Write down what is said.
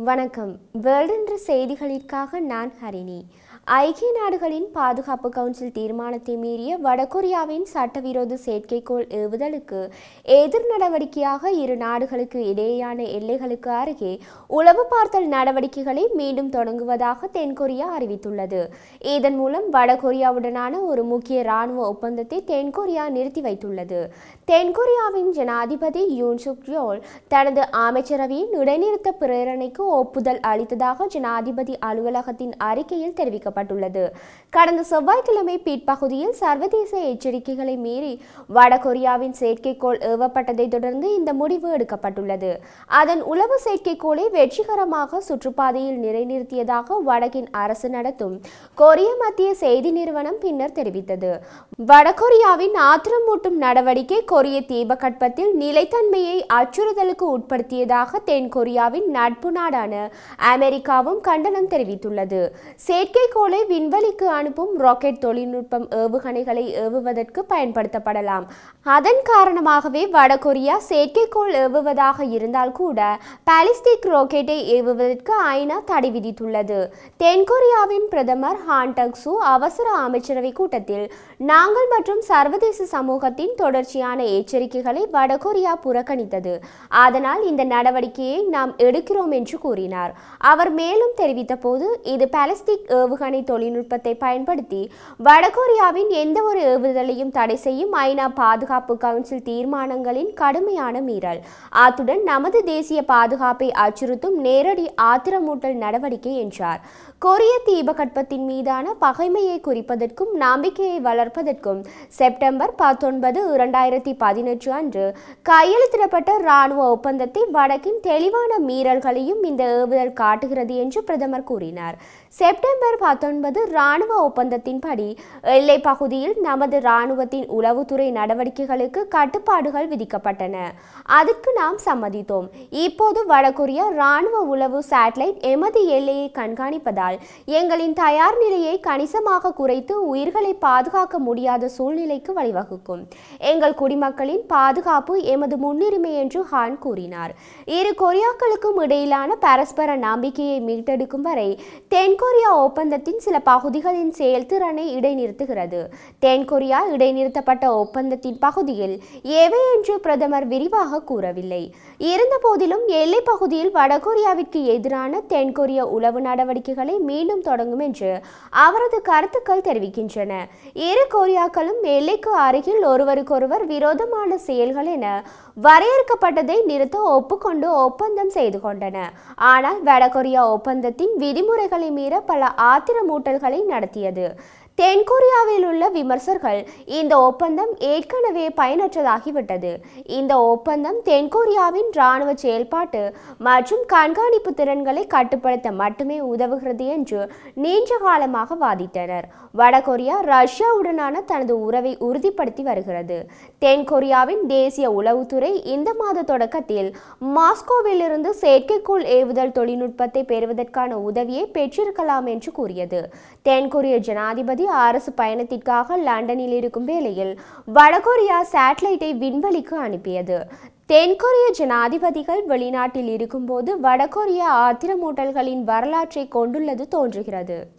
வணக்கம் வேர்ல்ட் என்ற செய்திகளிற்காக நான் ஹரிணி ஐக்கிய நாடுகளின் பாதுகாப்பு கவுன்சில் தீர்மானத்தை மீறிய வடகொரியாவின் சட்டவிரோத செயற்கைக்கோள் ஏவுதலுக்கு எதிர் நடவடிக்கையாக இரு நாடுகளுக்கு இடையேயான எல்லைகளுக்கு அருகே உளவு பார்த்தல் நடவடிக்கைகளை மீண்டும் தொடங்குவதாக தென்கொரியா அறிவித்துள்ளது இதன் மூலம் வடகொரியாவுடனான ஒரு முக்கிய இராணுவ ஒப்பந்தத்தை தென்கொரியா நிறுத்தி வைத்துள்ளது தென்கொரியாவின் ஜனாதிபதி யூன் சுக் யோல் தனது அமைச்சரவையின் இடைநிறுத்த பிரேரணைக்கு ஒப்புதல் அளித்ததாக ஜனாதிபதி அலுவலகத்தின் அறிக்கையில் தெரிவிக்கப்பட்டுள்ளது கடந்த செவ்வாய்க்கிழமை பிற்பகுதியில் சர்வதேச எச்சரிக்கைகளை மீறி வடகொரியாவின் செயற்கைக்கோள் ஏவப்பட்டதை தொடர்ந்து இந்த முடிவு எடுக்கப்பட்டுள்ளது அதன் உளவு செயற்கைக்கோளை வெற்றிகரமாக சுற்றுப்பாதையில் நிலைநிறுத்தியதாக வடக்கின் அரசு நடத்தும் கொரிய மத்திய செய்தி நிறுவனம் பின்னர் தெரிவித்தது வடகொரியாவின் ஆத்திரமூட்டும் நடவடிக்கை கொரிய தீபகற்பத்தில் நிலைத்தன்மையை அச்சுறுத்தலுக்கு உட்படுத்தியதாக தென்கொரியாவின் நட்பு நாடான அமெரிக்காவும் கண்டனம் தெரிவித்துள்ளது செயற்கைக்கோளை விண்வெளிக்கு அனுப்பும் ராக்கெட் தொழில்நுட்பம் ஏவுகணைகளை ஏவுவதற்கு பயன்படுத்தப்படலாம் அதன் காரணமாகவே வடகொரியா செயற்கைக்கோள் ஏவுவதாக இருந்தால் கூட பாலிஸ்டிக் ராக்கெட்டை ஏவுவதற்கு ஐநா தடை விதித்துள்ளது தென்கொரியாவின் பிரதமர் ஹான் டக்சு அவசர அமைச்சரவை கூட்டத்தில் நாங்கள் மற்றும் சர்வதேச சமூகத்தின் தொடர்ச்சியான எச்சரிக்கைகளை வடகொரியா புறக்கணித்தது அதனால் இந்த நடவடிக்கையை நாம் எடுக்கிறோம் என்று கூறினார் அவர் மேலும் தெரிவித்த போது இது பாலிஸ்டிக் ஏவுகணை தொழில்நுட்பத்தை பயன்படுத்தி வடகொரியாவின் எந்த ஒரு ஏவுதலையும் தடை செய்யும் ஐநா பாதுகாப்பு கவுன்சில் தீர்மானங்களின் கடுமையான மீறல் அத்துடன் நமது தேசிய பாதுகாப்பை அச்சுறுத்தும் நேரடி ஆத்திரமூட்டல் நடவடிக்கை என்றார் கொரிய தீபகற்பத்தின் மீதான பகைமையை குறிப்பதற்கும் நம்பிக்கையை வளர்ப்பதற்கும் செப்டம்பர் பத்தொன்பது இரண்டாயிரத்தி பதினெட்டு அன்று கையெழுத்திடப்பட்ட இராணுவ ஒப்பந்தத்தை வடக்கின் தெளிவான மீறல்களையும் இந்த ஏவுதல் காட்டுகிறது என்று பிரதமர் கூறினார் செப்டம்பர் பத்தொன்பது இராணுவ ஒப்பந்தத்தின்படி எல்லை பகுதியில் நமது இராணுவத்தின் உளவுத்துறை நடவடிக்கைகளுக்கு கட்டுப்பாடுகள் விதிக்கப்பட்டன அதற்கு நாம் சம்மதித்தோம் இப்போது வடகொரியா இராணுவ உளவு சேட்டலைட் எமது எல்லையை கண்காணிப்பதால் எங்களின் தயார் நிலையை கணிசமாக குறைத்து உயிர்களை பாதுகாக்க முடியாத சூழ்நிலைக்கு வழிவகுக்கும் எங்கள் குடிமக்களின் பாதுகாப்பு எமது முன்னுரிமை என்று ஹான் கூறினார் இரு கொரியாக்களுக்கும் இடையிலான பரஸ்பர நம்பிக்கையை மீட்டெடுக்கும் வரை தென்கொரியா ஒப்பந்தத்தின் சில பகுதிகளின் செயல்திறனை இடைநிறுத்துகிறது தென்கொரியா இடைநிறுத்தப்பட்ட ஒப்பந்தத்தின் பகுதியில் எவை என்று பிரதமர் விரிவாக கூறவில்லை இருந்த போதிலும் எல்லை பகுதியில் வடகொரியாவிற்கு எதிரான தென்கொரிய உளவு நடவடிக்கைகளை மீண்டும் தொடங்கும் என்று அவரது கருத்துக்கள் தெரிவிக்கின்றன இரு கொரியாக்களும் எல்லைக்கு அருகில் ஒருவருக்கொருவர் விரோதமான செயல்கள் என வரையறுக்கப்பட்டதை நிறுத்த ஒப்புக்கொண்டு ஒப்பந்தம் செய்து கொண்டன ஆனால் வடகொரியா ஒப்பந்தத்தின் விதிமுறைகளை மீற பல ஆத்திரமூட்டல்களை நடத்தியது தென்கொரியாவில் உள்ள விமர்சகர்கள் இந்த ஒப்பந்தம் ஏற்கனவே பயனற்றதாகிவிட்டது இந்த ஒப்பந்தம் தென்கொரியாவின் இராணுவ செயல்பாட்டு மற்றும் கண்காணிப்பு திறன்களை கட்டுப்படுத்த மட்டுமே உதவுகிறது என்று நீண்ட காலமாக வாதிட்டனர் வடகொரியா ரஷ்யாவுடனான தனது உறவை உறுதிப்படுத்தி வருகிறது தென்கொரியாவின் தேசிய உளவுத்துறை இந்த மாத தொடக்கத்தில் மாஸ்கோவிலிருந்து செயற்கைக்கோள் ஏவுதல் தொழில்நுட்பத்தை பெறுவதற்கான உதவியை பெற்றிருக்கலாம் என்று கூறியது தென்கொரிய ஜனாதிபதி அரசு பயணத்திற்காக லண்டனில் இருக்கும் வேளையில் வடகொரியா சேட்டலைட்டை விண்வெளிக்கு அனுப்பியது தென்கொரிய ஜனாதிபதிகள் வெளிநாட்டில் இருக்கும்போது வடகொரியா ஆத்திரமூட்டல்களின் வரலாற்றை கொண்டுள்ளது தோன்றுகிறது